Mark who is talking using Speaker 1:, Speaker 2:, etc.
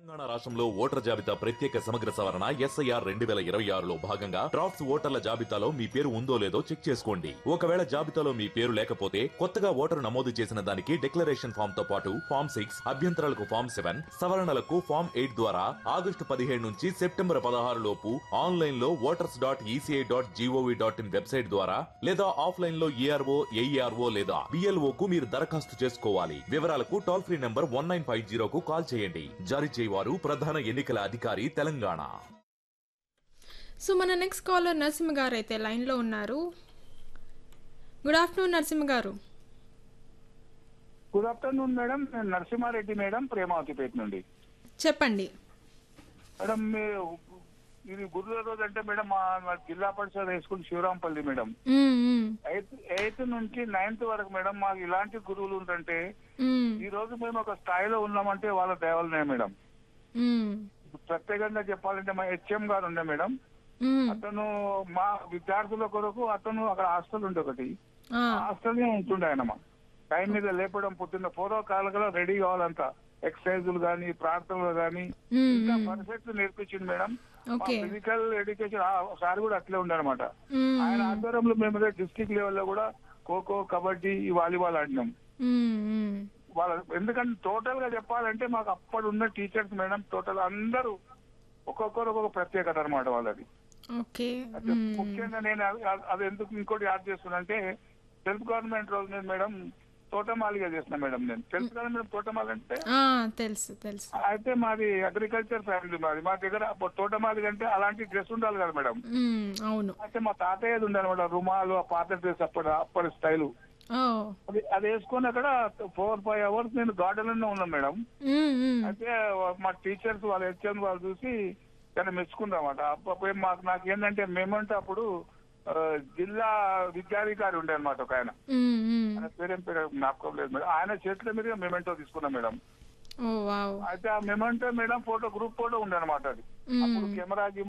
Speaker 1: తెలంగాణ రాష్ట్రంలో ఓటర్ జాబితా ప్రత్యేక సమగ్ర సవరణ ఎస్ఐఆర్ రెండు వేల ఇరవై ఆరులో భాగంగా డ్రాఫ్ట్స్ ఓటర్ల జాబితాలో మీ పేరు ఉందో లేదో చెక్ చేసుకోండి ఒకవేళ జాబితాలో మీ పేరు లేకపోతే కొత్తగా ఓటరు నమోదు చేసిన దానికి డిక్లరేషన్ ఫామ్ తో పాటు ఫామ్ సిక్స్ అభ్యంతరాలకు ఫామ్ సెవెన్ సవరణలకు ఫామ్ ఎయిట్ ద్వారా ఆగస్టు పదిహేడు నుంచి సెప్టెంబర్ పదహారు లోపు ఆన్లైన్ లో voters dot ECI dot gov dot in website ద్వారా లేదా ఆఫ్లైన్ లో ఈఆర్ఓ ఏఈఆర్ఓ లేదా బిఎల్ఓ కు మీరు దరఖాస్తు చేసుకోవాలి వివరాలకు toll free number one nine five జీరోకు కాల్ చేయండి జారీ చేయవారు ప్రధాన ఎన్నికల అధికారి తెలంగాణ
Speaker 2: సో మన నెక్స్ట్ కాలర్ నరసింహ గారు అయితే లైన్లో ఉన్నారు గుడ్ ఆఫ్టర్నూన్ నరసింహ గారు
Speaker 3: గుడ్ ఆఫ్టర్నూన్ మేడం నేను నరసింహారెడ్డి మేడం ప్రేమావతిపేట నుండి
Speaker 2: చెప్పండి
Speaker 3: మేడం మీ- ఇది గురుల రోజు అంటే మేడం మా మా Zilla Parishad high school Shivarampalli madam
Speaker 2: మ్మ్, మ్మ్,
Speaker 3: ఎయిత్ ఎయిత్ నుంచి నైన్త్ వరకు మేడం మాకు ఇలాంటి గురువులు ఉంటుంటే
Speaker 2: మ్మ్,
Speaker 3: ఈ రోజు మేము ఒక స్థాయిలో ఉన్నామంటే వాళ్ళ దేవలనే మేడం
Speaker 2: మ్మ్,
Speaker 3: ప్రత్యేకంగా చెప్పాలంటే మా హెచ్ఎం గారు ఉండే మేడం
Speaker 2: మ్మ్.
Speaker 3: అతను మా విద్యార్థుల కొరకు అతను అక్కడ హాస్టల్ ఉండే ఒకటి
Speaker 2: ఆ,
Speaker 3: హాస్టల్ ఉంటుండే ఆయన మా టైం మీద లేపడం పొద్దున్న పూర్వకాలంలో రెడీ కావాలంతా ఎక్సర్సైజులు కానీ ప్రార్థనలు కానీ
Speaker 2: మ్మ్,
Speaker 3: ఇంకా
Speaker 2: మ్మ్.
Speaker 3: పర్ఫెక్ట్ నేర్పించింది madam
Speaker 2: okay
Speaker 3: physical education sir కూడా అట్లే ఉన్నారు అనమాట
Speaker 2: మ్మ్,
Speaker 3: ఆయన ఆధ్వర్యంలో మేము డిస్ట్రిక్ట్ లెవెల్లో కూడా ఖోఖో కబడ్డీ ఈ వాలీబాల్ ఆడినాం
Speaker 2: మ్మ్, మ్మ్.
Speaker 3: వాళ్ళ ఎందుకంటే టోటల్ గా చెప్పాలంటే మాకు అప్పుడు ఉన్న టీచర్స్ మేడం టోటల్ అందరూ ఒక్కొక్కరు ఒక్కొక్క ప్రత్యేకత అనమాట వాళ్ళది
Speaker 2: ఓకే
Speaker 3: అయితే
Speaker 2: మ్మ్.
Speaker 3: ముఖ్యంగా నేను అది- అది ఎందుకు ఇంకోటి యాడ్ చేస్తున్నా సెల్ఫ్ గవర్నమెంట్ రోజు నేను మేడం తోటమాలిగా చేసిన మేడం నేను తెలుసు కదా మేడం తోటమాలి అంటే
Speaker 2: ఆ, తెలుసు తెలుసు
Speaker 3: అయితే మాది అగ్రికల్చర్ ఫ్యామిలీ మాది మా దగ్గర అప్పుడు తోటమాలి అంటే అలాంటి డ్రెస్ ఉండాలి కదా మేడం
Speaker 2: మ్మ్, అవును
Speaker 3: అయితే మా తాతయ్యది ఉండే అనమాట రుమాలు ఆ పాత డ్రెస్ అప్పుడు అప్పటి స్టైల్
Speaker 2: ఓ
Speaker 3: అది అది వేసుకొని అక్కడ ఫోర్ ఫైవ్ అవర్స్ నేను గార్డెన్ లోనే ఉన్నాను మేడం
Speaker 2: మ్మ్, మ్మ్.
Speaker 3: అయితే మా టీచర్స్ వాళ్ళు హెచ్ఎం వాళ్ళు చూసి చాలా మెచ్చుకున్నారన్నమాట అప్పుడు మాకు నాకు ఏంటంటే మేమంటే అప్పుడు ఆ, జిల్లా విద్యాధికారి ఉండే అనమాట ఒక ఆయన
Speaker 2: మ్మ్, మ్మ్.
Speaker 3: ఆయన పేరేం పేరు జ్ఞాపకం లేదు మేడం ఆయన చేతుల మీద మేమెంటో తీసుకున్నాం మేడం
Speaker 2: ఓ వావ్
Speaker 3: అయితే ఆ memento madam photo group photo ఉండే అనమాట అది
Speaker 2: మ్మ్.
Speaker 3: అప్పుడు కెమెరా